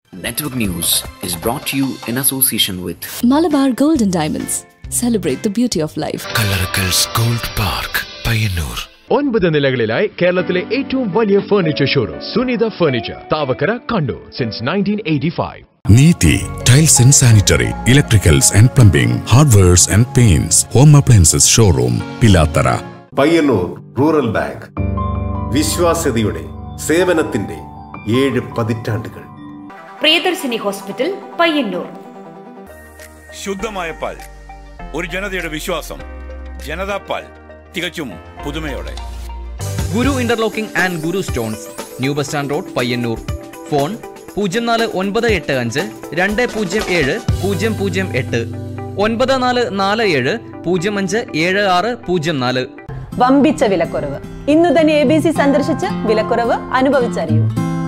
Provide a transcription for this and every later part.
Network News is brought to you in association with Malabar Gold and Diamonds. Celebrate the beauty of life. Kallarakkals gold park Payyanur ഒൻപത് നിലകളിലായി കേരളത്തിലെ ഏറ്റവും വലിയ furniture showroom Sunitha furniture Thavakkara Kannur since nineteen eighty five Neethi tiles and sanitary electricals and plumbing hardwares and paints home appliances showroom Pilathara Payyanur rural bank വിശ്വാസ്യതയുടെ സേവനത്തിന്റെ ഏഴ് പതിറ്റാണ്ടുകൾ Priyadarshini hospital Payyanur ശുദ്ധമായ പാൽ ഒരു ജനതയുടെ വിശ്വാസം ജനതാ പാൽ തികച്ചും പുതുമയോടെ Guru interlocking and Guru stones new bus stand road Payyanur phone പൂജ്യം നാല് ഒൻപത് എട്ട് അഞ്ച് രണ്ട് പൂജ്യം ഏഴ് പൂജ്യം പൂജ്യം എട്ട് ഒൻപത് നാല് നാല് ഏഴ് പൂജ്യം അഞ്ച് ഏഴ് ആറ് പൂജ്യം നാല് വമ്പിച്ച വിലക്കുറവ് ഇന്നു തന്നെ എ ബി സി സന്ദർശിച്ച് വിലക്കുറവ് അനുഭവിച്ചറിയൂ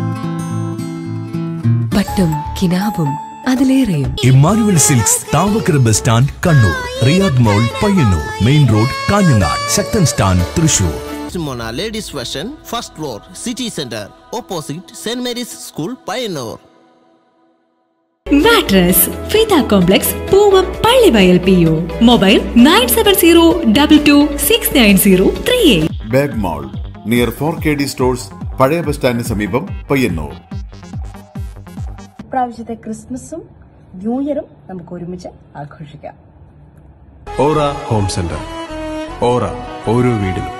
പട്ടും കിനാവും അതിലേറെയും Emmanuel silks Thavakkara bus stand Kannur Riyadh mall Payyanur main road Kanhangad Sakthan stand Thrissur Simona Ladies Fashion, first floor, City Center, opposite St. Mary's School, Pioneer. Mattress ഫിത complex Poovam Pallivayal P O mobile nine seven zero double two six nine zero three eight bag mall near four K D stores പഴയ bus സ്റ്റാൻഡിന് സമീപം പയ്യന്നൂർ ഇപ്രാവശ്യത്തെ ക്രിസ്മസും new ഇയറും നമുക്ക് ഒരുമിച്ച് ആഘോഷിക്കാം ഓറ home centre ഓറ ഓരോ വീടിനും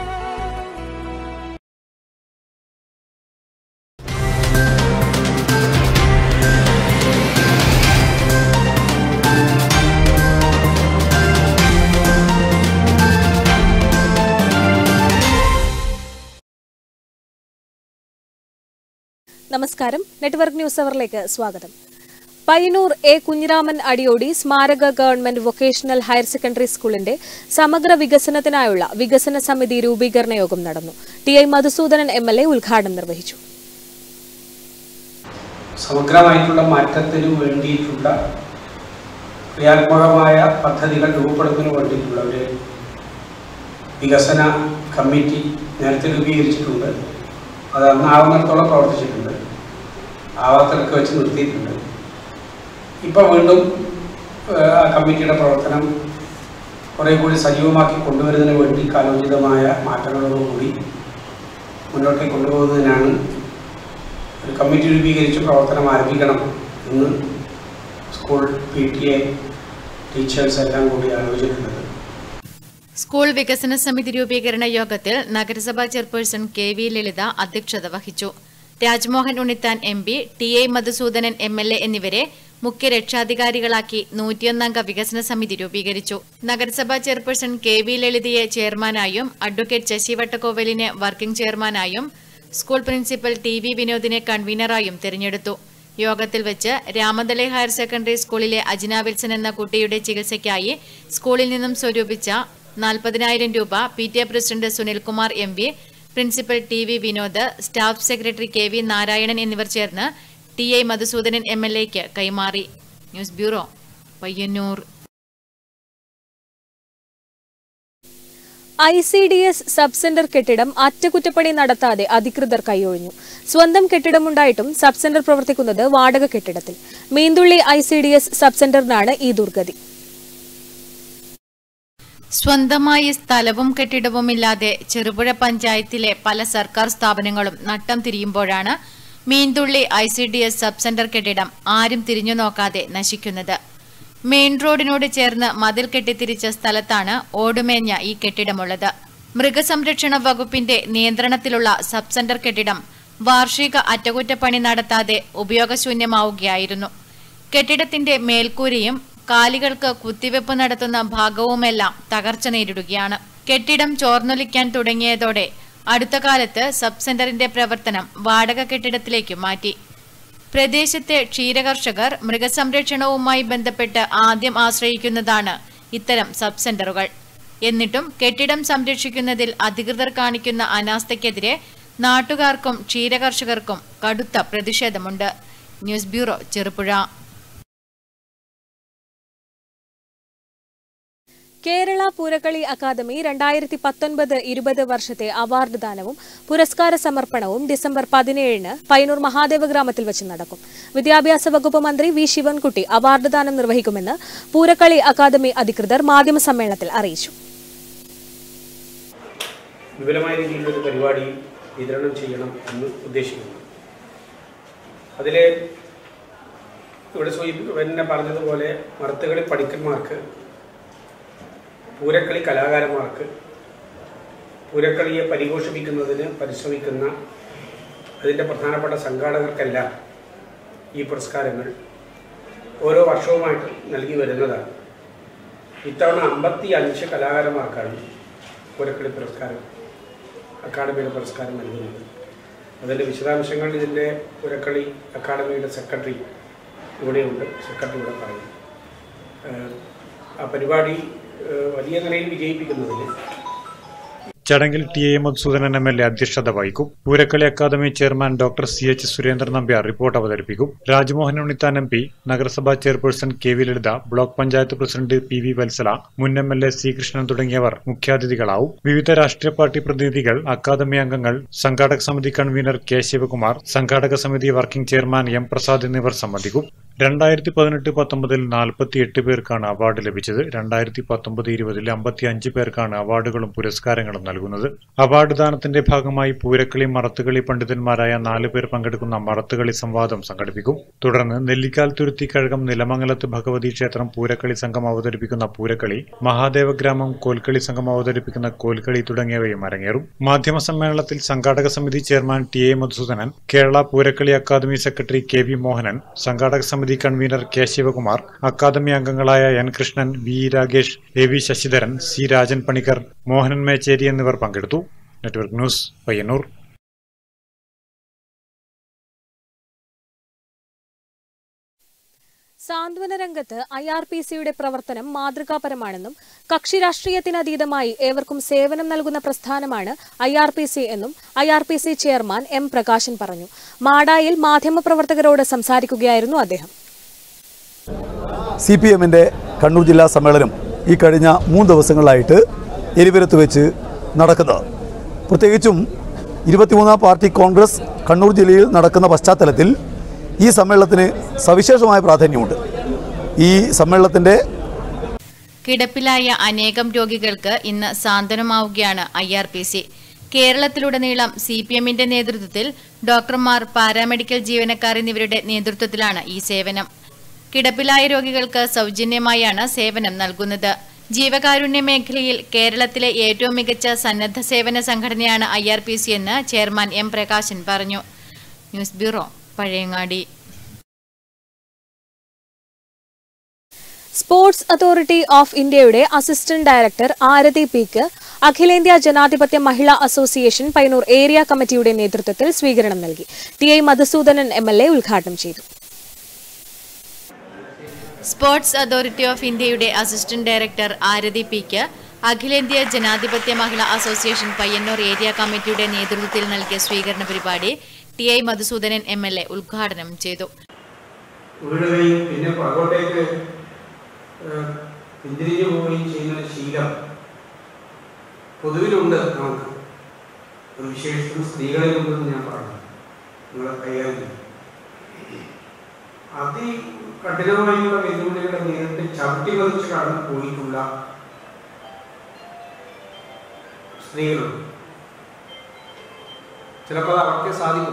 നമസ്കാരം നെറ്റ്വർക്ക് ന്യൂസ് അവറിലേക്ക് സ്വാഗതം പയ്യന്നൂർ എ കുഞ്ഞിരാമൻ അടിയോടി സ്മാരക ഗവൺമെന്റ് വൊക്കേഷണൽ ഹയർ സെക്കൻഡറി സ്കൂളിന്റെ സമഗ്ര വികസനത്തിനായുള്ള വികസന സമിതി രൂപീകരണ യോഗം നടന്നു T I Madhusoodanan M L A ഉദ്ഘാടനം നിർവഹിച്ചു സമഗ്രമായിട്ടുള്ള മാറ്റത്തിന് വേണ്ടിയിട്ടുള്ള ക്രിയാത്മകമായ പദ്ധതികൾ രൂപപ്പെടുന്നതിന് വേണ്ടിയിട്ടുള്ള ഒരു വികസന കമ്മിറ്റി നേരത്തെ രൂപീകരിച്ചിട്ടുണ്ട് അത് അന്ന് ആവുന്നിടത്തോളം പ്രവർത്തിച്ചിട്ടുണ്ട് ആവാത്തിലൊക്കെ വെച്ച് നിർത്തിയിട്ടുണ്ട് ഇപ്പോൾ വീണ്ടും ഏഹ്, ആ കമ്മിറ്റിയുടെ പ്രവർത്തനം കുറേ കൂടി സജീവമാക്കി കൊണ്ടുവരുന്നതിന് വേണ്ടി കാലോചിതമായ മാറ്റങ്ങളോടുകൂടി മുന്നോട്ടേക്ക് കൊണ്ടുപോകുന്നതിനാണ് ഒരു കമ്മിറ്റി രൂപീകരിച്ച് പ്രവർത്തനം ആരംഭിക്കണം എന്ന് school P T A teachers എല്ലാം കൂടി ആലോചിച്ചിട്ടുള്ളത് സ്കൂൾ വികസന സമിതി രൂപീകരണ യോഗത്തിൽ നഗരസഭാ ചെയർപേഴ്സൺ കെ വി ലളിത അധ്യക്ഷത വഹിച്ചു Rajmohan Unnithan M P T A Madhusoodanan M L A എന്നിവരെ മുഖ്യ രക്ഷാധികാരികളാക്കി നൂറ്റിയൊന്നംഗ വികസന സമിതി രൂപീകരിച്ചു നഗരസഭാ ചെയർപേഴ്സൺ കെ വി ലളിതയെ ചെയർമാനായും അഡ്വക്കേറ്റ് ശശി വട്ടക്കോവലിനെ വർക്കിംഗ് ചെയർമാനായും സ്കൂൾ പ്രിൻസിപ്പൽ ടി വി വിനോദിനെ കൺവീനറായും തിരഞ്ഞെടുത്തു യോഗത്തിൽ വെച്ച് രാമതളെ ഹയർ സെക്കൻഡറി സ്കൂളിലെ അജിന വിൽസൺ എന്ന കുട്ടിയുടെ ചികിത്സയ്ക്കായി സ്കൂളിൽ നിന്നും സ്വരൂപിച്ച നാൽപ്പതിനായിരം രൂപ P T A president Sunilkumar M P principal T V Vinod staff secretary K V Narayanan എന്നിവർ ചേർന്ന് T I Madhusoodanan M L എക്ക് കൈമാറി news bureau Payyanur I C D S sub centre കെട്ടിടം അറ്റകുറ്റപ്പണി നടത്താതെ അധികൃതർ കൈയൊഴിഞ്ഞു സ്വന്തം കെട്ടിടമുണ്ടായിട്ടും സബ് സെന്റർ പ്രവർത്തിക്കുന്നത് വാടക കെട്ടിടത്തിൽ Meenthulli I C D S sub സെന്ററിനാണ് ഈ ദുർഗതി സ്വന്തമായി സ്ഥലവും കെട്ടിടവുമില്ലാതെ ചെറുപുഴ പഞ്ചായത്തിലെ പല സർക്കാർ സ്ഥാപനങ്ങളും നട്ടം തിരിയുമ്പോഴാണ് Meenthulli I C D S sub centre കെട്ടിടം ആരും തിരിഞ്ഞു നോക്കാതെ നശിക്കുന്നത് മെയിൻ റോഡിനോട് ചേർന്ന് മതിൽ കെട്ടിത്തിരിച്ച സ്ഥലത്താണ് ഓടുമേഞ്ഞ ഈ കെട്ടിടമുള്ളത് മൃഗസംരക്ഷണ വകുപ്പിന്റെ നിയന്ത്രണത്തിലുള്ള സബ് സെന്റർ കെട്ടിടം വാർഷിക അറ്റകുറ്റപ്പണി നടത്താതെ ഉപയോഗശൂന്യമാവുകയായിരുന്നു കെട്ടിടത്തിന്റെ മേൽക്കൂരയും കാലികൾക്ക് കുത്തിവെപ്പ് നടത്തുന്ന ഭാഗവുമെല്ലാം തകർച്ച നേരിടുകയാണ് കെട്ടിടം ചോർന്നൊലിക്കാൻ തുടങ്ങിയതോടെ അടുത്ത കാലത്ത് സബ് സെന്ററിന്റെ പ്രവർത്തനം വാടക കെട്ടിടത്തിലേക്ക് മാറ്റി പ്രദേശത്തെ ക്ഷീരകർഷകർ മൃഗസംരക്ഷണവുമായി ബന്ധപ്പെട്ട് ആദ്യം ആശ്രയിക്കുന്നതാണ് ഇത്തരം സബ് സെന്ററുകൾ എന്നിട്ടും കെട്ടിടം സംരക്ഷിക്കുന്നതിൽ അധികൃതർ കാണിക്കുന്ന അനാസ്ഥയ്ക്കെതിരെ നാട്ടുകാർക്കും ക്ഷീരകർഷകർക്കും കടുത്ത പ്രതിഷേധമുണ്ട് news bureau Cherupuzha Kerala Poorakkali academy രണ്ടായിരത്തി പത്തൊൻപത് ഇരുപത് വർഷത്തെ അവാർഡ് ദാനവും പുരസ്കാര സമർപ്പണവും ഡിസംബർ പതിനേഴിന് പയ്യന്നൂർ മഹാദേവ ഗ്രാമത്തിൽ വെച്ച് നടക്കും വിദ്യാഭ്യാസ വകുപ്പ് മന്ത്രി വി ശിവൻകുട്ടി അവാർഡ് ദാനം നിർവഹിക്കുമെന്ന് പൂരക്കളി അക്കാദമി അധികൃതർ മാധ്യമസമ്മേളനത്തിൽ അറിയിച്ചു വിപുലമായ രീതിയിലൊരു പരിപാടി വിതരണം ചെയ്യണം എന്ന് ഉദ്ദേശിക്കുന്നു അതിൽ ഇവിടെ സൂചിപ്പി പിന്നെ പറഞ്ഞതുപോലെ മറുത്തുകളി പണിക്കന്മാർക്ക് പൂരക്കളി കലാകാരന്മാർക്ക് പൂരക്കളിയെ പരിപോഷിപ്പിക്കുന്നതിന് പരിശ്രമിക്കുന്ന അതിൻ്റെ പ്രധാനപ്പെട്ട സംഘാടകർക്കെല്ലാം ഈ പുരസ്കാരങ്ങൾ ഓരോ വർഷവുമായിട്ട് നൽകി വരുന്നതാണ് ഇത്തവണ അമ്പത്തി അഞ്ച് കലാകാരന്മാർക്കാണ് പൂരക്കളി പുരസ്കാരം അക്കാഡമിയുടെ പുരസ്കാരം നൽകുന്നത് അതിൻ്റെ വിശദാംശങ്ങൾ ഇതിൻ്റെ പുരക്കളി അക്കാഡമിയുടെ സെക്രട്ടറി ഇവിടെയുണ്ട് സെക്രട്ടറി ഇവിടെ പറയും ഏഹ് ആ പരിപാടി ഏഹ് വലിയ നിലയിൽ വിജയിപ്പിക്കുന്നതിന് ചടങ്ങിൽ T A Madhusoodanan M L A അധ്യക്ഷത വഹിക്കും Poorakkali academy chairman doctor C H Surendran Nambiar report അവതരിപ്പിക്കും രാജ്മോഹൻ ഉണ്ണിത്താൻ എം പി നഗരസഭാ chairperson K V Lalitha block panchayat president P V Vatsala മുൻ M L A C Krishnan തുടങ്ങിയവർ മുഖ്യാതിഥികളാവും വിവിധ രാഷ്ട്രീയ പാർട്ടി പ്രതിനിധികൾ അക്കാദമി അംഗങ്ങൾ സംഘാടക സമിതി കൺവീനർ കെ ശിവകുമാർ സംഘാടക സമിതി വർക്കിംഗ് ചെയർമാൻ എം പ്രസാദ് എന്നിവർ സംബന്ധിക്കും രണ്ടായിരത്തി പതിനെട്ട് പത്തൊമ്പതിൽ നാൽപ്പത്തി എട്ട് പേർക്കാണ് അവാർഡ് ലഭിച്ചത് രണ്ടായിരത്തി പത്തൊമ്പത് ഇരുപതിൽ അമ്പത്തി അഞ്ച് പേർക്കാണ് അവാർഡുകളും പുരസ്കാരങ്ങളും നൽകുന്നത് അവാർഡ് ദാനത്തിന്റെ ഭാഗമായി പൂരക്കളി മറത്തുകളി പണ്ഡിതന്മാരായ നാല് പേർ പങ്കെടുക്കുന്ന മറത്തുകളി സംവാദം സംഘടിപ്പിക്കും തുടർന്ന് നെല്ലിക്കാൽ തുരുത്തി കഴകം നിലമംഗലത്ത് ഭഗവതി ക്ഷേത്രം പൂരക്കളി സംഘം അവതരിപ്പിക്കുന്ന പൂരക്കളി മഹാദേവ ഗ്രാമം കോൽക്കളി സംഘം അവതരിപ്പിക്കുന്ന കോൽക്കളി തുടങ്ങിയവയും അരങ്ങേറും മാധ്യമ സമ്മേളനത്തിൽ സംഘാടക സമിതി chairman T A Madhusoodanan Kerala Poorakkali academy secretary K V Mohanan സംഘാടക സമിതി കൺവീനർ കെ ശിവകുമാർ അക്കാദമി അംഗങ്ങളായ N Krishnan V Ragesh A V Sasidharan C Rajan Panicker Mohanan Mecheri എന്നിവർ പങ്കെടുത്തു നെറ്റ്വർക്ക് ന്യൂസ് പയ്യന്നൂർ സാന്ത്വന രംഗത്ത് ഐ ആർ പി സിയുടെ പ്രവർത്തനം മാതൃകാപരമാണെന്നും കക്ഷി രാഷ്ട്രീയത്തിനതീതമായി ഏവർക്കും സേവനം നൽകുന്ന പ്രസ്ഥാനമാണ് ഐ ആർ പി സി എന്നും I R P C chairman M Prakashan പറഞ്ഞു മാടായിൽ മാധ്യമപ്രവർത്തകരോട് സംസാരിക്കുകയായിരുന്നു അദ്ദേഹം സി പി എമ്മിൻ്റെ കണ്ണൂർ ജില്ലാ സമ്മേളനം ഈ കഴിഞ്ഞ മൂന്ന് ദിവസങ്ങളിലായിട്ട് എരിപുരത്ത് വെച്ച് നടക്കുന്നത് പ്രത്യേകിച്ചും ഇരുപത്തിമൂന്നാം പാർട്ടി കോൺഗ്രസ് കണ്ണൂർ ജില്ലയിൽ നടക്കുന്ന പശ്ചാത്തലത്തിൽ ഈ സമ്മേളനത്തിന് സവിശേഷമായ പ്രാധാന്യമുണ്ട് ഈ സമ്മേളനത്തിൻ്റെ കിടപ്പിലായ അനേകം രോഗികൾക്ക് ഇന്ന് സാന്ത്വനമാവുകയാണ് ഐ ആർ പി സി കേരളത്തിലുടനീളം സി പി എമ്മിന്റെ നേതൃത്വത്തിൽ ഡോക്ടർമാർ പാരാമെഡിക്കൽ ജീവനക്കാർ എന്നിവരുടെ നേതൃത്വത്തിലാണ് ഈ സേവനം കിടപ്പിലായ രോഗികൾക്ക് സൗജന്യമായാണ് സേവനം നൽകുന്നത് ജീവകാരുണ്യ മേഖലയിൽ കേരളത്തിലെ ഏറ്റവും മികച്ച സന്നദ്ധ സേവന സംഘടനയാണ് ഐ ആർ പി സി എന്ന് ചെയർമാൻ എം പ്രകാശൻ പറഞ്ഞു news bureau Pazhayangadi sports authority of ഇന്ത്യയുടെ അസിസ്റ്റന്റ് ഡയറക്ടർ ആരതി പിക്ക് അഖിലേന്ത്യാ ജനാധിപത്യ മഹിളാ അസോസിയേഷൻ പയ്യന്നൂർ ഏരിയ കമ്മിറ്റിയുടെ നേതൃത്വത്തിൽ സ്വീകരണം നൽകി T I Madhusoodanan M L A ഉദ്ഘാടനം ചെയ്തു സ്പോർട്സ് അതോറിറ്റി ഓഫ് ഇന്ത്യയുടെ അസിസ്റ്റന്റ് ഡയറക്ടർ ആരതി പിക്ക് അഖിലേന്ത്യാ ജനാധിപത്യ മഹിളാ അസോസിയേഷൻ പയ്യന്നൂർ ഏരിയ കമ്മിറ്റിയുടെ നേതൃത്വത്തിൽ നൽകിയ സ്വീകരണ പരിപാടി T I Madhusoodanan M L A ഉദ്ഘാടനം ചെയ്തു വീഴുകയും പിന്നെ പുറകോട്ടേക്ക് ഏഹ്, പിന്തിരിഞ്ഞു പോവുകയും ചെയ്യുന്ന ഒരു ശീലം പൊതുവിലുണ്ട് നമുക്ക് ഒരു വിശേഷിച്ചും സ്ത്രീകളിലുണ്ടെന്ന് ഞാൻ പറഞ്ഞു നിങ്ങളെ കൈകാര്യം ചെയ്യും. അതി കഠിനമായുള്ള വെല്ലുവിളികളെ നേരിട്ട് ചവിട്ടി പതിച്ച് കടന്നു പോയിട്ടുള്ള സ്ത്രീകളുണ്ട് ചിലപ്പോൾ അത് അവർക്ക് സാധിക്കും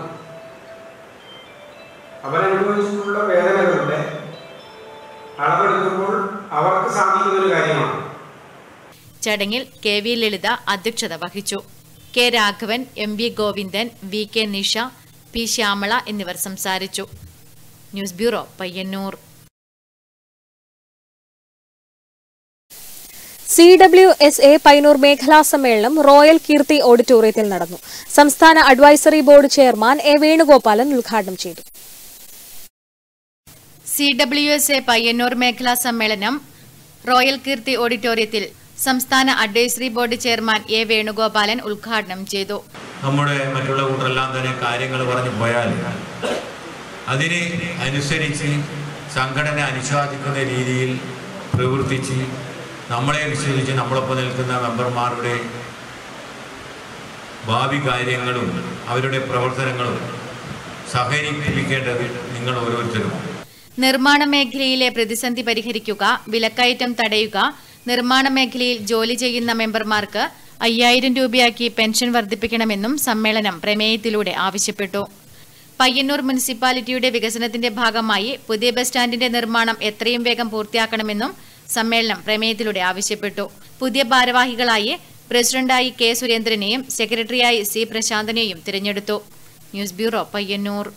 അവരനുഭവിച്ചിട്ടുള്ള വേദനകളുടെ അളവെടുക്കുമ്പോൾ അവർക്ക് സാധിക്കുന്ന ഒരു കാര്യമാണ് ചടങ്ങിൽ കെ വി ലളിത അധ്യക്ഷത വഹിച്ചു K Raghavan M V Govindan V K Nisha P Shyamala എന്നിവർ സംസാരിച്ചു news bureau Payyanur C W S A Payyanur മേഖലാ സമ്മേളനം റോയൽ കീർത്തി ഓഡിറ്റോറിയത്തിൽ നടന്നു സംസ്ഥാന advisory board chairman A Venugopalan ഉദ്ഘാടനം ചെയ്തു C W S A Payyanur മേഖലാ സമ്മേളനം റോയൽ കീർത്തി ഓഡിറ്റോറിയത്തിൽ സംസ്ഥാന advisory board chairman A Venugopalan ഉദ്ഘാടനം ചെയ്തു നമ്മുടെ മറ്റുള്ള കൂട്ടരെല്ലാം തന്നെ കാര്യങ്ങൾ പറഞ്ഞു പോയാൽ അതിന് അനുസരിച്ച് സംഘടന അനുശാസിക്കുന്ന രീതിയിൽ പ്രവർത്തിച്ച് നമ്മളെ വിശ്വസിച്ച് നമ്മളൊപ്പം നിൽക്കുന്ന മെമ്പർമാരുടെ ഭാവി കാര്യങ്ങളും അവരുടെ പ്രവർത്തനങ്ങളും സഹകരിപ്പിക്കേണ്ടത് നിങ്ങൾ ഓരോരുത്തരുമാണ് നിർമ്മാണ മേഖലയിലെ പ്രതിസന്ധി പരിഹരിക്കുക വിലക്കയറ്റം തടയുക നിർമ്മാണ മേഖലയിൽ ജോലി ചെയ്യുന്ന മെമ്പർമാർക്ക് അയ്യായിരം രൂപയാക്കി പെൻഷൻ വർദ്ധിപ്പിക്കണമെന്നും സമ്മേളനം പ്രമേയത്തിലൂടെ ആവശ്യപ്പെട്ടു പയ്യന്നൂർ മുനിസിപ്പാലിറ്റിയുടെ വികസനത്തിന്റെ ഭാഗമായി പുതിയ ബസ് സ്റ്റാൻഡിന്റെ നിർമ്മാണം എത്രയും വേഗം പൂർത്തിയാക്കണമെന്നും സമ്മേളനം പ്രമേയത്തിലൂടെ ആവശ്യപ്പെട്ടു പുതിയ ഭാരവാഹികളായി പ്രസിഡന്റായി കെ സുരേന്ദ്രനെയും സെക്രട്ടറിയായി സി പ്രശാന്തനെയും തിരഞ്ഞെടുത്തു ന്യൂസ് ബ്യൂറോ പയ്യന്നൂർ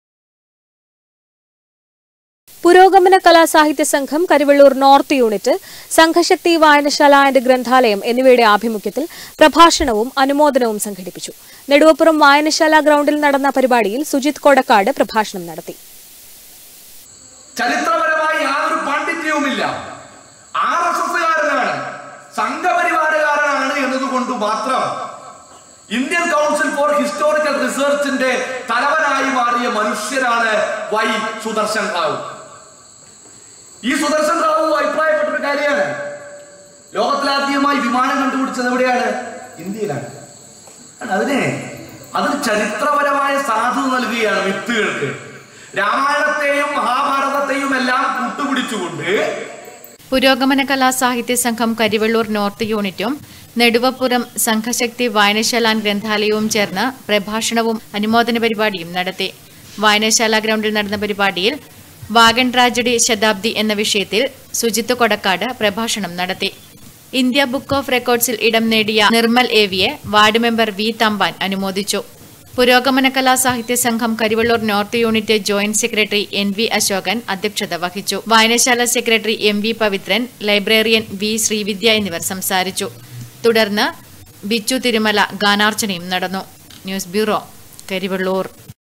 പുരോഗമന കലാസാഹിത്യ സംഘം കരുവള്ളൂർ നോർത്ത് യൂണിറ്റ് സംഘശക്തി വായനശാല ആൻഡ് ഗ്രന്ഥാലയം എന്നിവയുടെ ആഭിമുഖ്യത്തിൽ പ്രഭാഷണവും അനുമോദനവും സംഘടിപ്പിച്ചു നെടുവപ്പുറം വായനശാല ഗ്രൗണ്ടിൽ നടന്ന പരിപാടിയിൽ സുജിത് കൊടക്കാട് പ്രഭാഷണം നടത്തി ചരിത്രപരമായി യാതൊരു പാണ്ഡിത്യവുമില്ല ആർ എസ് എസ്കാരനാണ് സംഘപരിവാരകാരനാണ് എന്നതുകൊണ്ട് മാത്രം ഇന്ത്യൻ കൗൺസിൽ ഫോർ ഹിസ്റ്റോറിക്കൽ റിസർച്ചിന്റെ തലവനായി മാറിയ മനുഷ്യരാണ് വൈ സുദർശൻ റാവു ഈ സുദർശൻ റാവു അഭിപ്രായപ്പെട്ട ഒരു കാര്യമാണ് ലോകത്തിലാദ്യമായി വിമാനം കണ്ടുപിടിച്ചത് എവിടെയാണ് ഇന്ത്യയിലാണ് അതിനെ അതിന് ചരിത്രപരമായ സാധു നൽകുകയാണ് മിത്തുകൾക്ക് രാമായണത്തെയും മഹാഭാരതത്തെയും എല്ലാം കൂട്ടുപിടിച്ചുകൊണ്ട് പുരോഗമന കലാ സാഹിത്യ സംഘം കരിവള്ളൂർ നോർത്ത് യൂണിറ്റും നെടുവപ്പുറം സംഘശക്തി വായനശാല ഗ്രന്ഥാലയവും ചേർന്ന് പ്രഭാഷണവും അനുമോദന പരിപാടിയും നടത്തി വായനശാല ഗ്രൗണ്ടിൽ നടന്ന പരിപാടിയിൽ വാഗൺ ട്രാജഡി ശതാബ്ദി എന്ന വിഷയത്തിൽ സുജിത്ത് കൊടക്കാട് പ്രഭാഷണം നടത്തി ഇന്ത്യ ബുക്ക് ഓഫ് റെക്കോർഡ്സിൽ ഇടം നേടിയ നിർമ്മൽ എവിയെ വാർഡ് മെമ്പർ വി തമ്പാൻ അനുമോദിച്ചു പുരോഗമന കലാ സാഹിത്യ സംഘം Karivellur north unit joint secretary N V Ashokan അധ്യക്ഷത വഹിച്ചു വായനശാല secretary M V Pavithran librarian V Srividya എന്നിവർ സംസാരിച്ചു തുടർന്ന് ബിച്ചു തിരുമല ഗാനാർച്ചനയും നടന്നു ന്യൂസ് ബ്യൂറോ കരിവള്ളൂർ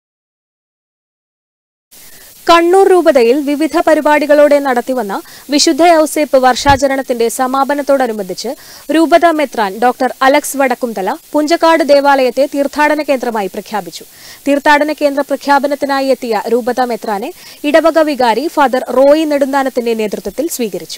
കണ്ണൂർ രൂപതയിൽ വിവിധ പരിപാടികളോടെ നടത്തിവന്ന വിശുദ്ധ ഔസേപ്പ് വർഷാചരണത്തിന്റെ സമാപനത്തോടനുബന്ധിച്ച് രൂപത മെത്രാൻ ഡോക്ടർ അലക്സ് വടക്കുംതല പുഞ്ചക്കാട് ദേവാലയത്തെ തീർത്ഥാടന കേന്ദ്രമായി പ്രഖ്യാപിച്ചു തീർത്ഥാടന കേന്ദ്ര പ്രഖ്യാപനത്തിനായി എത്തിയ രൂപത മെത്രാനെ ഇടവക വികാരി ഫാദർ റോയി നെടുന്താനത്തിന്റെ നേതൃത്വത്തിൽ സ്വീകരിച്ചു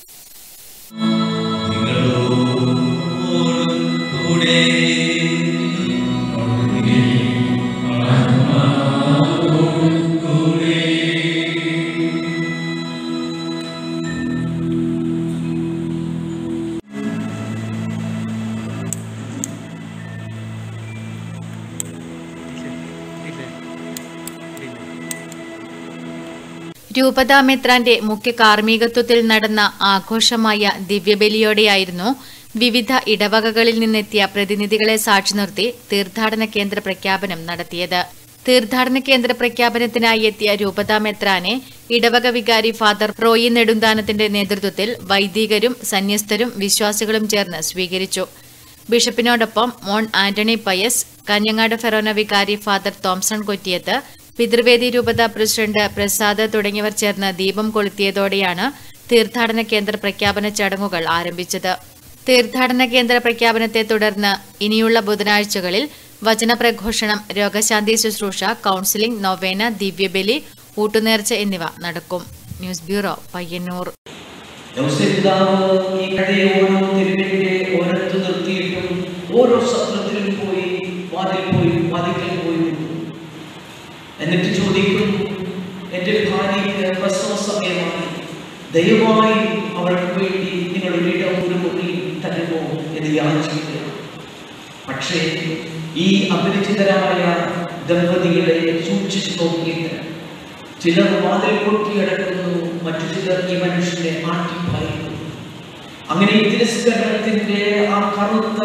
രൂപത മെത്രാന്റെ മുഖ്യ കാർമ്മികത്വത്തിൽ നടന്ന ആഘോഷമായ ദിവ്യബലിയോടെയായിരുന്നു വിവിധ ഇടവകകളിൽ നിന്നെത്തിയ പ്രതിനിധികളെ സാക്ഷി നിർത്തി തീർത്ഥാടന കേന്ദ്ര പ്രഖ്യാപനം നടത്തിയത് തീർത്ഥാടന കേന്ദ്ര പ്രഖ്യാപനത്തിനായി എത്തിയ രൂപത മെത്രാനെ ഇടവക വികാരി ഫാദർ റോയി നെടുന്താനത്തിന്റെ നേതൃത്വത്തിൽ വൈദികരും സന്യസ്തരും വിശ്വാസികളും ചേർന്ന് സ്വീകരിച്ചു ബിഷപ്പിനോടൊപ്പം Mon Antony Pius Kanhangad forane വികാരി ഫാദർ തോംസൺ കൊറ്റിയത്ത് പിതൃവേദി രൂപത പ്രസിഡന്റ് പ്രസാദ് തുടങ്ങിയവർ ചേർന്ന് ദീപം കൊളുത്തിയതോടെയാണ് തീർത്ഥാടന കേന്ദ്ര പ്രഖ്യാപന ചടങ്ങുകൾ ആരംഭിച്ചത് തീർത്ഥാടന കേന്ദ്ര പ്രഖ്യാപനത്തെ തുടർന്ന് ഇനിയുള്ള ബുധനാഴ്ചകളിൽ വചനപ്രഘോഷണം രോഗശാന്തി ശുശ്രൂഷ കൌൺസിലിംഗ് നൊവേന ദിവ്യബലി ഊട്ടുനേർച്ച എന്നിവ നടക്കും ന്യൂസ് ബ്യൂറോ പയ്യന്നൂർ യൗസേപിതാവ് ഈ പഴയ ഓരോ തെരുവിന്റെ ഓരത്ത് നിർത്തിയിട്ടും ഓരോ സത്രത്തിലും പോയി വാതിൽ പോയി വാതിക്കൽ പോയി നിന്നു. എന്നിട്ട് ചോദിക്കും എൻ്റെ ഭാര്യയ്ക്ക് പ്രസവ സമയമായി ദയവായി അവൾക്ക് വേണ്ടി നിങ്ങൾ ഒരിടം ഒരു മുറി തരുമോ എന്ന് യാചിക്കുക പക്ഷേ ഈ അപരിചിതരായ ദമ്പതികളെ സൂക്ഷിച്ചു നോക്കിയിട്ട് ചിലർ വാതിൽ പൊട്ടിയടക്കുന്നു മറ്റു ചിലർ ഈ മനുഷ്യനെ ആട്ടിപ്പായിരുന്നു അങ്ങനെ ഈ തിരസ്കരണത്തിന്റെ ആ കറുത്ത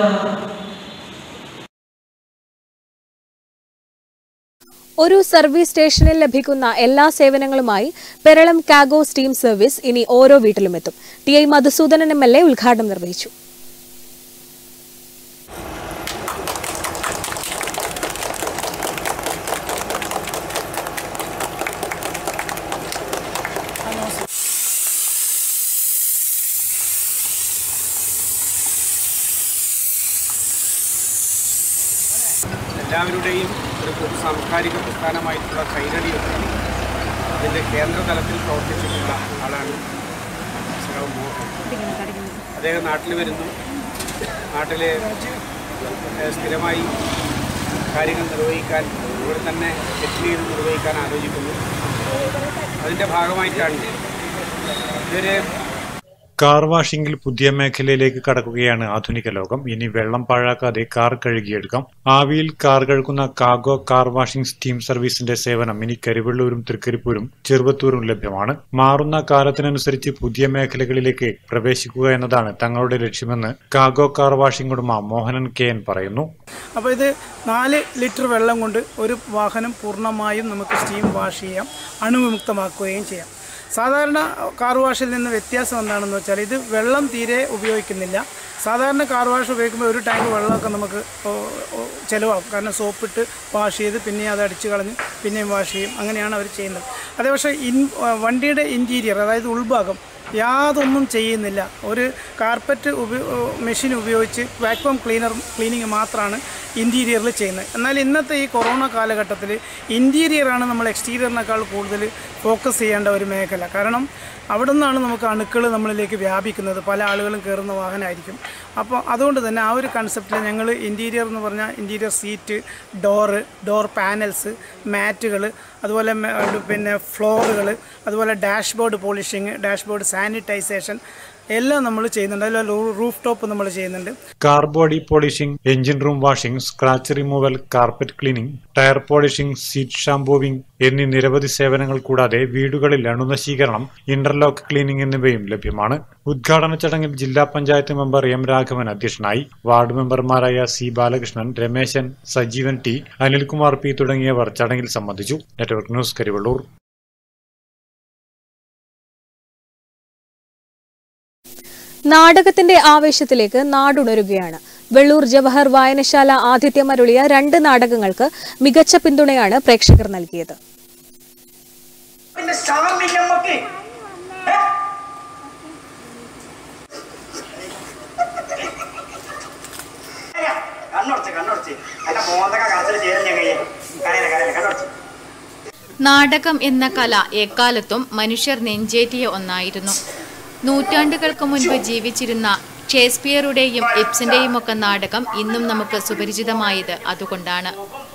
ഒരു സർവീസ് സ്റ്റേഷനിൽ ലഭിക്കുന്ന എല്ലാ സേവനങ്ങളുമായി പെരളം കാഗോ സ്റ്റീം സർവീസ് ഇനി ഓരോ വീട്ടിലും എത്തും T I Madhusoodanan M L A ഉദ്ഘാടനം നിർവഹിച്ചു എല്ലാവരുടെയും ഒരു പൊതു സാംസ്കാരിക പ്രസ്ഥാനമായിട്ടുള്ള കൈരളിയൊക്കെ ഇതിൻ്റെ കേന്ദ്ര തലത്തിൽ പ്രവർത്തിച്ചിട്ടുള്ള ആളാണ് സഖാവ് മോഹൻ അദ്ദേഹം നാട്ടിൽ വരുന്നു നാട്ടിൽ സ്ഥിരമായി കാര്യങ്ങൾ നിർവഹിക്കാൻ ഇവിടെ തന്നെ സെറ്റിൽ ചെയ്ത് നിർവഹിക്കാൻ ആലോചിക്കുന്നു അതിൻ്റെ ഭാഗമായിട്ടാണ് ഇവര് കാർ വാഷിംഗിൽ പുതിയ മേഖലയിലേക്ക് കടക്കുകയാണ് ആധുനിക ലോകം ഇനി വെള്ളം പാഴാക്കാതെ കാർ കഴുകിയെടുക്കാം ആവിയിൽ കാർ കഴുകുന്ന കാഗോ കാർ വാഷിംഗ് സ്റ്റീം സർവീസിന്റെ സേവനം ഇനി കരിവെള്ളൂരും തൃക്കരിപ്പൂരും ചെറുവത്തൂരും ലഭ്യമാണ് മാറുന്ന കാലത്തിനനുസരിച്ച് പുതിയ മേഖലകളിലേക്ക് പ്രവേശിക്കുക എന്നതാണ് തങ്ങളുടെ ലക്ഷ്യമെന്ന് കാഗോ കാർ വാഷിംഗ് ഉടമ മോഹനൻ കെ എൻ പറയുന്നു അപ്പോൾ ഇത് നാല് ലിറ്റർ വെള്ളം കൊണ്ട് ഒരു വാഹനം പൂർണ്ണമായും നമുക്ക് സ്റ്റീം വാഷ് ചെയ്യാം അണുവിമുക്തമാക്കുകയും ചെയ്യാം സാധാരണ കാർ വാഷിൽ നിന്ന് വ്യത്യാസം എന്താണെന്ന് വെച്ചാൽ ഇത് വെള്ളം തീരെ ഉപയോഗിക്കുന്നില്ല സാധാരണ കാർ വാഷ് ഉപയോഗിക്കുമ്പോൾ ഒരു ടാങ്ക് വെള്ളമൊക്കെ നമുക്ക് ഓ- ഓ- ചിലവാകും കാരണം സോപ്പിട്ട് വാഷ് ചെയ്ത് പിന്നെ അത് അടിച്ച് കളഞ്ഞ് പിന്നെയും വാഷ് ചെയ്യും അങ്ങനെയാണ് അവർ ചെയ്യുന്നത് അതേ പക്ഷേ ഇൻ വണ്ടിയുടെ ഇൻറ്റീരിയർ അതായത് ഉൾഭാഗം യാതൊന്നും ചെയ്യുന്നില്ല ഒരു കാർപ്പറ്റ് ഉപയോ മെഷീൻ ഉപയോഗിച്ച് വാക്വം ക്ലീനർ ക്ലീനിങ് മാത്രമാണ് ഇൻറ്റീരിയറിൽ ചെയ്യുന്നത് എന്നാൽ ഇന്നത്തെ ഈ കൊറോണ കാലഘട്ടത്തിൽ ഇൻറ്റീരിയറാണ് നമ്മൾ എക്സ്റ്റീരിയറിനേക്കാൾ കൂടുതൽ ഫോക്കസ് ചെയ്യേണ്ട ഒരു മേഖല കാരണം അവിടെ നിന്നാണ് നമുക്ക് അണുക്കൾ നമ്മളിലേക്ക് വ്യാപിക്കുന്നത് പല ആളുകളും കയറുന്ന വാഹനമായിരിക്കും അപ്പോൾ അതുകൊണ്ട് തന്നെ ആ ഒരു കൺസെപ്റ്റിൽ ഞങ്ങൾ ഇൻറ്റീരിയർ എന്ന് പറഞ്ഞാൽ interior seat door door panels മാറ്റുകൾ അതുപോലെ മെ- പിന്നെ ഫ്ലോറുകൾ അതുപോലെ ഡാഷ്ബോർഡ് പോളിഷിങ് ഡാഷ്ബോർഡ് സാനിറ്റൈസേഷൻ എല്ലാം നമ്മൾ ചെയ്യുന്നുണ്ട് അതിൽ റൂഫ് ടോപ്പ് നമ്മൾ ചെയ്യുന്നുണ്ട് car body polishing engine room washing scratch removal carpet cleaning tyre polishing seat shampooing എന്നീ നിരവധി സേവനങ്ങൾ കൂടാതെ വീടുകളിൽ അണുനശീകരണം ഇന്റർലോക്ക് ക്ലീനിംഗ് എന്നിവയും ലഭ്യമാണ് ഉദ്ഘാടന ചടങ്ങിൽ ജില്ലാ പഞ്ചായത്ത് മെമ്പർ എം രാഘവൻ അധ്യക്ഷനായി വാർഡ് മെമ്പർമാരായ C Balakrishnan Rameshan Sajeevan T Anilkumar P തുടങ്ങിയവർ ചടങ്ങിൽ സംബന്ധിച്ചു നെറ്റ്വർക്ക് ന്യൂസ് കരിവള്ളൂർ നാടകത്തിന്റെ ആവേശത്തിലേക്ക് നാടുണരുകയാണ് വെള്ളൂർ ജവഹർ വായനശാല ആതിഥ്യമരുളിയ രണ്ട് നാടകങ്ങൾക്ക് മികച്ച പിന്തുണയാണ് പ്രേക്ഷകർ നൽകിയത് പിന്നെ സ്റ്റാറില്ല നമ്മക്ക് ഏ? അയ്യ, കണ്ണുടച്ച് കണ്ണുടച്ച് എന്റെ മോന്തൊക്കെ കറച്ചിൽ ചേരും ഞാൻ കയ്യെ കരയില്ല കരയില്ല കണ്ണുടച്ച് നാടകം എന്ന കല എക്കാലത്തും മനുഷ്യർ നെഞ്ചേറ്റിയ ഒന്നായിരുന്നു നൂറ്റാണ്ടുകൾക്ക് മുൻപ് ജീവിച്ചിരുന്ന ഷേക്സ്പിയറുടെയും ഇബ്സന്റെയും ഒക്കെ നാടകം ഇന്നും നമുക്ക് സുപരിചിതമായത് അതുകൊണ്ടാണ്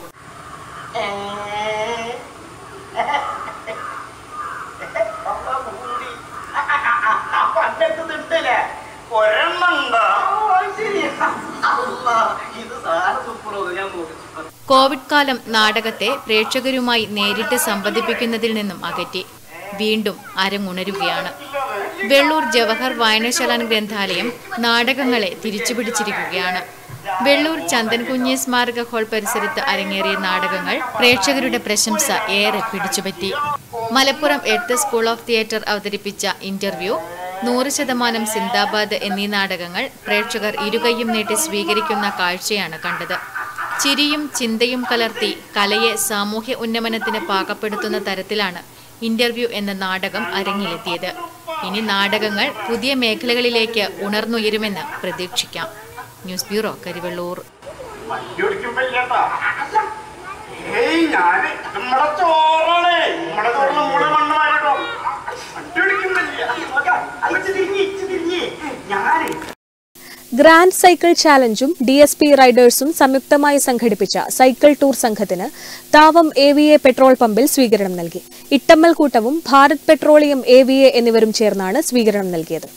പണ്ടത്തിട്ടില്ലേ ഒരെണ്ണുണ്ടോ ശരി അല്ല ഇത് സാറ് സൂപ്പറോ ഞാൻ നോക്കി കോവിഡ് കാലം നാടകത്തെ പ്രേക്ഷകരുമായി നേരിട്ട് സംവദിപ്പിക്കുന്നതിൽ നിന്നും അകറ്റി വീണ്ടും അരങ്ങുണരുകയാണ് വെള്ളൂർ ജവഹർ വായനശാല ഗ്രന്ഥാലയം നാടകങ്ങളെ തിരിച്ചുപിടിച്ചിരിക്കുകയാണ് വെള്ളൂർ ചന്ദൻ കുഞ്ഞി സ്മാരക ഹാൾ പരിസരത്ത് അരങ്ങേറിയ നാടകങ്ങൾ പ്രേക്ഷകരുടെ പ്രശംസ ഏറെ പിടിച്ചുപറ്റി മലപ്പുറം എട്ട് സ്കൂൾ ഓഫ് തിയേറ്റർ അവതരിപ്പിച്ച ഇന്റർവ്യൂ നൂറ് ശതമാനം സിന്ദാബാദ് എന്നീ നാടകങ്ങൾ പ്രേക്ഷകർ ഇരുകൈയും നീട്ടി സ്വീകരിക്കുന്ന കാഴ്ചയാണ് കണ്ടത് ചിരിയും ചിന്തയും കലർത്തി കലയെ സാമൂഹ്യ ഉന്നമനത്തിന് പാകപ്പെടുത്തുന്ന തരത്തിലാണ് ഇന്റർവ്യൂ എന്ന നാടകം അരങ്ങിലെത്തിയത് ഇനി നാടകങ്ങൾ പുതിയ മേഖലകളിലേക്ക് ഉണർന്നുയരുമെന്ന് പ്രതീക്ഷിക്കാം ന്യൂസ് ബ്യൂറോ കരിവള്ളൂർ വണ്ടി ഓടിക്കുമ്പോ ഇല്ലാട്ടാ ഏയ് ഞാന് നമ്മടെ ചോറാണ് നമ്മടെ ചോറിന് മൂള് മണ്ണ് മാറട്ടോ വണ്ടി ഓടിക്കുമ്പില്ല അലച്ച് തിരിഞ്ഞ് ഇച്ച് തിരിഞ്ഞ് ഞാന് ഗ്രാൻഡ് സൈക്കിൾ ചാലഞ്ചും ഡി എസ് പി റൈഡേഴ്സും സംയുക്തമായി സംഘടിപ്പിച്ച സൈക്കിൾ ടൂർ സംഘത്തിന് Thavam A V A petrol പമ്പിൽ സ്വീകരണം നൽകി ഇട്ടമ്മൽ കൂട്ടവും Bharat petroleum A V A എന്നിവരും ചേർന്നാണ് സ്വീകരണം നൽകിയത്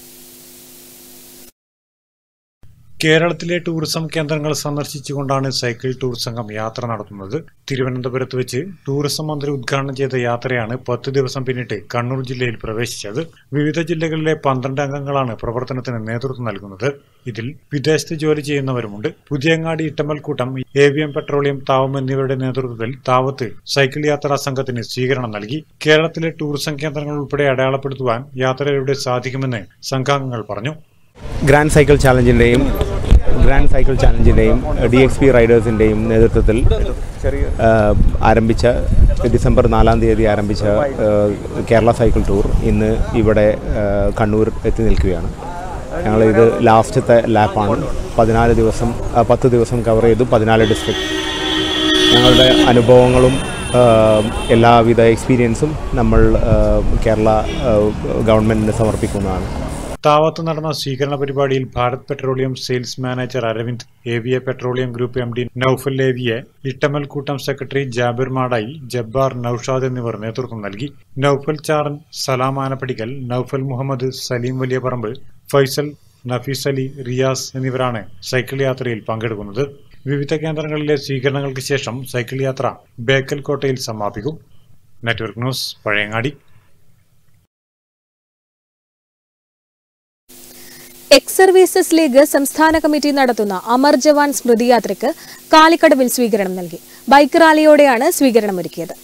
കേരളത്തിലെ ടൂറിസം കേന്ദ്രങ്ങൾ സന്ദർശിച്ചുകൊണ്ടാണ് സൈക്കിൾ ടൂർ സംഘം യാത്ര നടത്തുന്നത് തിരുവനന്തപുരത്ത് വെച്ച് ടൂറിസം മന്ത്രി ഉദ്ഘാടനം ചെയ്ത യാത്രയാണ് പത്ത് ദിവസം പിന്നിട്ട് കണ്ണൂർ ജില്ലയിൽ പ്രവേശിച്ചത് വിവിധ ജില്ലകളിലെ പന്ത്രണ്ട് അംഗങ്ങളാണ് പ്രവർത്തനത്തിന് നേതൃത്വം നൽകുന്നത് ഇതിൽ വിദേശത്ത് ജോലി ചെയ്യുന്നവരുമുണ്ട് Puthiyangadi Ittamalkoottam A V M petroleum Thavam എന്നിവരുടെ നേതൃത്വത്തിൽ താവത്ത് സൈക്കിൾ യാത്രാ സംഘത്തിന് സ്വീകരണം നൽകി കേരളത്തിലെ ടൂറിസം കേന്ദ്രങ്ങൾ ഉൾപ്പെടെ അടയാളപ്പെടുത്തുവാൻ യാത്രയിലൂടെ സാധിക്കുമെന്ന് സംഘാംഗങ്ങൾ പറഞ്ഞു ഗ്രാൻഡ് സൈക്കിൾ ചാലഞ്ചിൻ്റെയും ഗ്രാൻഡ് സൈക്കിൾ ചാലഞ്ചിൻ്റെയും ഡി എക്സ് പി റൈഡേഴ്സിൻ്റെയും നേതൃത്വത്തിൽ ആ, ആരംഭിച്ച ഡിസംബർ നാലാം തീയതി ആരംഭിച്ച ആ, കേരള സൈക്കിൾ ടൂർ ഇന്ന് ഇവിടെ ആ, കണ്ണൂർ എത്തി നിൽക്കുകയാണ് ഞങ്ങളിത് ലാസ്റ്റത്തെ ലാപ്പാണ് പതിനാല് ദിവസം ആ, പത്ത് ദിവസം കവർ ചെയ്തു പതിനാല് ഡിസ്ട്രിക്ട് ഞങ്ങളുടെ അനുഭവങ്ങളും ആ, എല്ലാവിധ എക്സ്പീരിയൻസും നമ്മൾ ആ, കേരള ആ, ഗവൺമെൻറ്റിന് സമർപ്പിക്കുന്നതാണ് താവത്ത് നടന്ന സ്വീകരണ പരിപാടിയിൽ Bharat petroleum sales manager Aravind ഏവിയ petroleum group M D Noufal ഏവിയെ ഇട്ടമൽ കൂട്ടം സെക്രട്ടറി ജാബിർ മാടായി ജബ്ബാർ നൌഷാദ് എന്നിവർ നേതൃത്വം നൽകി നൌഫൽ ചാറൻ സലാം ആനപ്പടിക്കൽ നൌഫൽ മുഹമ്മദ് സലീം വലിയപറമ്പ് ഫൈസൽ നഫീസ് അലി റിയാസ് എന്നിവരാണ് സൈക്കിൾ യാത്രയിൽ പങ്കെടുക്കുന്നത് വിവിധ കേന്ദ്രങ്ങളിലെ സ്വീകരണങ്ങൾക്ക് ശേഷം സൈക്കിൾ യാത്ര ബേക്കൽ കോട്ടയിൽ സമാപിക്കും network news Pazhayangadi ex services league സംസ്ഥാന കമ്മിറ്റി നടത്തുന്ന അമർ ജവാൻ സ്മൃതി യാത്രയ്ക്ക് കാലിക്കടവിൽ സ്വീകരണം നൽകി ബൈക്ക് റാലിയോടെയാണ് സ്വീകരണമൊരുക്കിയത്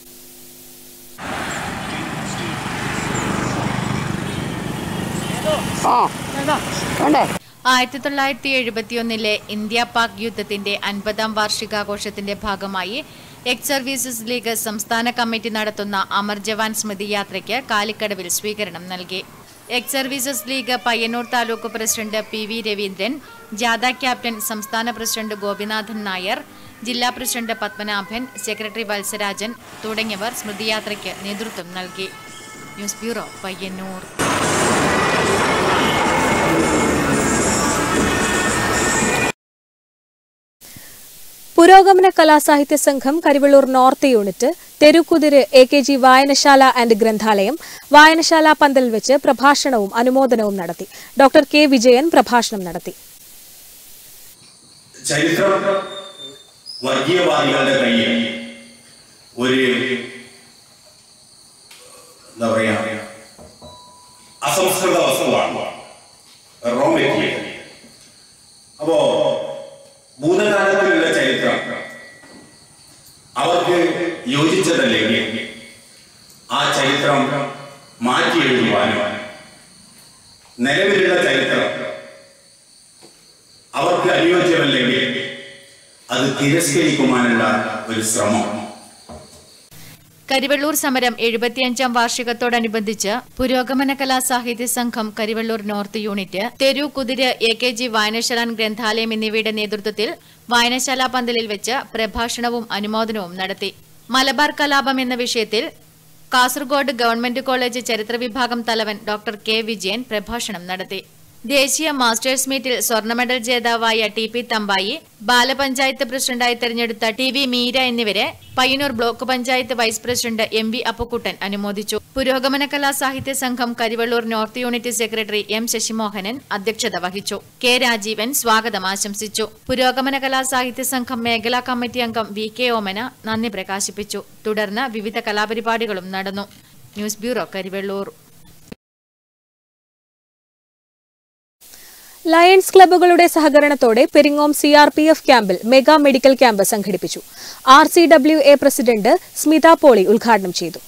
ആയിരത്തി തൊള്ളായിരത്തി എഴുപത്തിയൊന്നിലെ ഇന്ത്യ പാക് യുദ്ധത്തിന്റെ അൻപതാം വാർഷികാഘോഷത്തിന്റെ ഭാഗമായി എക്സ് സർവീസസ് ലീഗ് സംസ്ഥാന കമ്മിറ്റി നടത്തുന്ന അമർ ജവാൻ സ്മൃതി യാത്രയ്ക്ക് കാലിക്കടവിൽ സ്വീകരണം നൽകി ex services league Payyanur taluk president P V Raveendran ജാഥ ക്യാപ്റ്റൻ സംസ്ഥാന പ്രസിഡന്റ് ഗോപിനാഥൻ നായർ ജില്ലാ പ്രസിഡന്റ് പത്മനാഭൻ സെക്രട്ടറി വത്സരാജൻ തുടങ്ങിയവർ സ്മൃതിയാത്രയ്ക്ക് നേതൃത്വം നൽകി ന്യൂസ് ബ്യൂറോ പയ്യന്നൂർ പുരോഗമന കലാസാഹിത്യ സംഘം കരിവള്ളൂർ നോർത്ത് യൂണിറ്റ് തെരുക്കുതിര് എ കെ ജി വായനശാല ആൻഡ് ഗ്രന്ഥാലയം വായനശാല പന്തലിൽ വെച്ച് പ്രഭാഷണവും അനുമോദനവും നടത്തി ഡോക്ടർ കെ വിജയൻ പ്രഭാഷണം നടത്തി ചരിത്രം വർഗീയവാദികളുടെ കയ്യിൽ ഒരു എന്താ പറയാ അസംസ്കൃത വസ്തുവാണ് റോ മെറ്റീരിയൽ അപ്പോ ഭൂതകാലത്തിലുള്ള ചരിത്രം അവർക്ക് യോജിച്ചതല്ലെങ്കിൽ ആ ചരിത്രം മാറ്റി എഴുതുവാനും നിലവിലുള്ള ചരിത്രം അവർക്ക് അനുയോജ്യമല്ലെങ്കിൽ അത് തിരസ്കരിക്കുവാനുള്ള ഒരു ശ്രമം കരിവള്ളൂർ സമരം എഴുപത്തിയഞ്ചാം വാർഷികത്തോടനുബന്ധിച്ച് പുരോഗമന കലാ സാഹിത്യ സംഘം കരിവള്ളൂർ നോർത്ത് യൂണിറ്റ് തെരു കുതിര് എ കെ ജി വായനശാല ഗ്രന്ഥാലയം എന്നിവയുടെ നേതൃത്വത്തിൽ വായനശാല പന്തലിൽ വെച്ച് പ്രഭാഷണവും അനുമോദനവും നടത്തി മലബാർ കലാപം എന്ന വിഷയത്തിൽ കാസർഗോഡ് ഗവൺമെന്റ് കോളേജ് ചരിത്ര വിഭാഗം തലവൻ ഡോക്ടർ കെ വിജയൻ പ്രഭാഷണം നടത്തി ദേശീയ മാസ്റ്റേഴ്സ് മീറ്റിൽ സ്വർണ്ണ മെഡൽ ജേതാവായ ടി പി തമ്പായി ബാലപഞ്ചായത്ത് പ്രസിഡന്റായി തെരഞ്ഞെടുത്ത ടി വി മീര എന്നിവരെ Payyanur block panchayat vice president M V Appukuttan അനുമോദിച്ചു പുരോഗമന കലാ സാഹിത്യ സംഘം Karivellur north unit secretary M Sasimohanan അധ്യക്ഷത വഹിച്ചു കെ രാജീവൻ സ്വാഗതം ആശംസിച്ചു പുരോഗമന കലാ സാഹിത്യ സംഘം മേഖലാ കമ്മിറ്റി അംഗം വി കെ ഓമന നന്ദി പ്രകാശിപ്പിച്ചു തുടർന്ന് വിവിധ കലാപരിപാടികളും നടന്നു ന്യൂസ് ബ്യൂറോ കരിവള്ളൂർ ലയൺസ് ക്ലബ്ബുകളുടെ സഹകരണത്തോടെ Peringome C R P F ക്യാമ്പിൽ മെഗാ മെഡിക്കൽ ക്യാമ്പ് സംഘടിപ്പിച്ചു R C W A president Smitha Poly ഉദ്ഘാടനം ചെയ്തു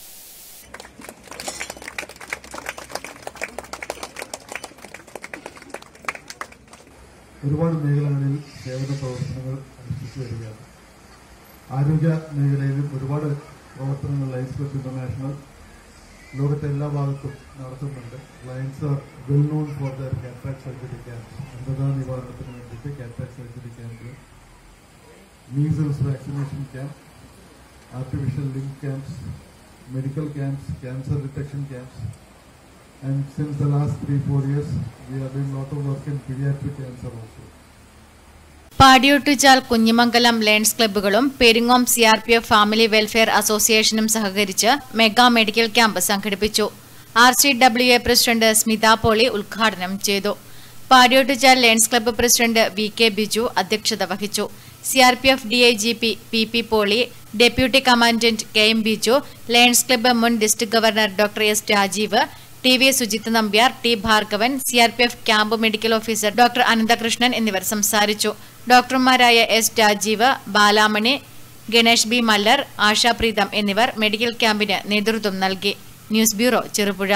ഒരുപാട് മേഖലകളിൽ സേവന പ്രവർത്തനങ്ങൾ അനുഷ്ഠിച്ചു വരികയാണ് ആരോഗ്യ മേഖലയിലും ഒരുപാട് പ്രവർത്തനങ്ങൾ ലയൻസ് ക്ലബ് ഇന്റർനാഷണൽ ലോകത്തെ എല്ലാ ഭാഗത്തും നടത്തുന്നുണ്ട് lions are well known for their cataract surgery camp അന്ധതാ നിവാരണത്തിന് വേണ്ടിയിട്ട് cataract surgery camp measles vaccination camp artificial limb camps medical camps cancer detection camps and since the last three, four years, we are doing a lot of work in pediatric cancer also. Padiyottuchal Kunhimangalam lions ക്ലബ്ബുകളും Peringome C R P F family welfare അസോസിയേഷനും സഹകരിച്ച് mega medical camp സംഘടിപ്പിച്ചു R C W A president Smitha Poly ഉദ്ഘാടനം ചെയ്തു Padiyottuchal lions club president V K Biju അധ്യക്ഷത വഹിച്ചു C R P F D I G P P P Poly deputy commandant K M Biju lions club മുൻ district governor doctor S Rajeev T V Sujith Nambiar T Bhargavan C R P F camp medical officer doctor Ananthakrishnan എന്നിവർ സംസാരിച്ചു ഡോക്ടർമാരായ S Rajeev Balamani Ganesh B Mallar Ashapreetham എന്നിവർ medical ക്യാമ്പിന് നേതൃത്വം നൽകി news bureau Cherupuzha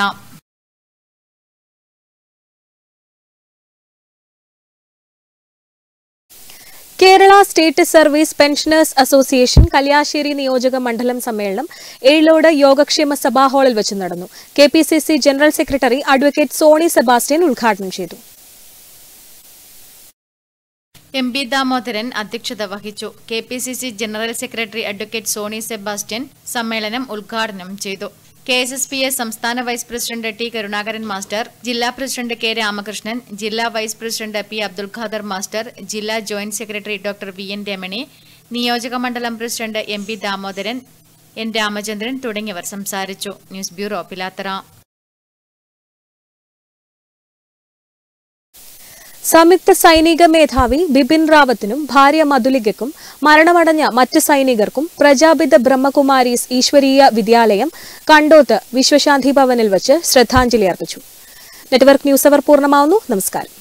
Kerala state service pensioners association Kalliasseri നിയോജക മണ്ഡലം സമ്മേളനം ഏഴിലോട് യോഗക്ഷേമ സഭാ ഹാളിൽ വെച്ച് നടന്നു K P C C general secretary advocate Sony Sebastian ഉദ്ഘാടനം ചെയ്തു എം പി ദാമോദരൻ അധ്യക്ഷത വഹിച്ചു K P C C general secretary advocate Sony Sebastian സമ്മേളനം ഉദ്ഘാടനം ചെയ്തു K S S P S സംസ്ഥാന vice president T Karunakaran master ജില്ലാ പ്രസിഡന്റ് കെ രാമകൃഷ്ണൻ ജില്ലാ vice president P Abdul Khader master ജില്ലാ joint secretary doctor V N Ramani നിയോജക മണ്ഡലം president M P Damodaran N Ramachandran തുടങ്ങിയവർ സംസാരിച്ചു ന്യൂസ് ബ്യൂറോ പിലാത്തറ സംയുക്ത സൈനിക മേധാവി ബിപിൻ റാവത്തിനും ഭാര്യ മധുലികയ്ക്കും മരണമടഞ്ഞ മറ്റ് സൈനികർക്കും പ്രജാപിത ബ്രഹ്മകുമാരീസ് ഈശ്വരീയ വിദ്യാലയം കണ്ടോത്ത് വിശ്വശാന്തി ഭവനിൽ വച്ച് ശ്രദ്ധാഞ്ജലി അർപ്പിച്ചു നെറ്റ്വർക്ക് ന്യൂസ് അവർ പൂർണ്ണമാവുന്നു നമസ്കാരം